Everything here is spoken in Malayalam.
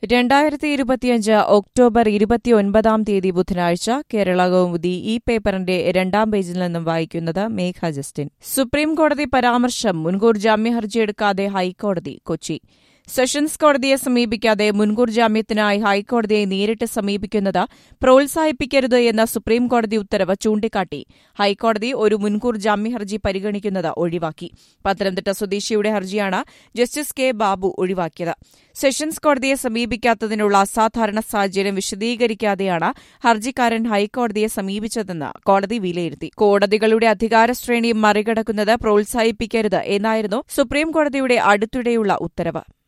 രണ്ടായിരത്തി ഇരുപത്തിയഞ്ച് ഒക്ടോബർ ഇരുപത്തിയൊൻപതാം തീയതി ബുധനാഴ്ച കേരള കൗമുദി ഈ പേപ്പറിന്റെ രണ്ടാം പേജിൽ നിന്നും വായിക്കുന്നത് മേഘ ജസ്റ്റിൻ സുപ്രീം കോടതി പരാമർശം മുൻകൂർ ജാമ്യ ഹർജിയെടുക്കാതെ ഹൈക്കോടതി കൊച്ചി സെഷൻസ് കോടതിയെ സമീപിക്കാതെ മുൻകൂർ ജാമ്യത്തിനായി ഹൈക്കോടതിയെ നേരിട്ട് സമീപിക്കുന്നത് പ്രോത്സാഹിപ്പിക്കരുത് എന്ന സുപ്രീം കോടതി ഉത്തരവ് ചൂണ്ടിക്കാട്ടി ഹൈക്കോടതി ഒരു മുൻകൂർ ജാമ്യ ഹർജി പരിഗണിക്കുന്നത് ഒഴിവാക്കി പത്തനംതിട്ട സ്വദേശിയുടെ ഹർജിയാണ് ജസ്റ്റിസ് കെ ബാബു ഒഴിവാക്കിയത് സെഷൻസ് കോടതിയെ സമീപിക്കാത്തതിനുള്ള അസാധാരണ സാഹചര്യം വിശദീകരിക്കാതെയാണ് ഹർജിക്കാരൻ ഹൈക്കോടതിയെ സമീപിച്ചതെന്ന് കോടതി വിലയിരുത്തി കോടതികളുടെ അധികാര ശ്രേണി മറികടക്കുന്നത് പ്രോത്സാഹിപ്പിക്കരുത് എന്നായിരുന്നു സുപ്രീം കോടതിയുടെ അടുത്തിടെയുള്ള ഉത്തരവ്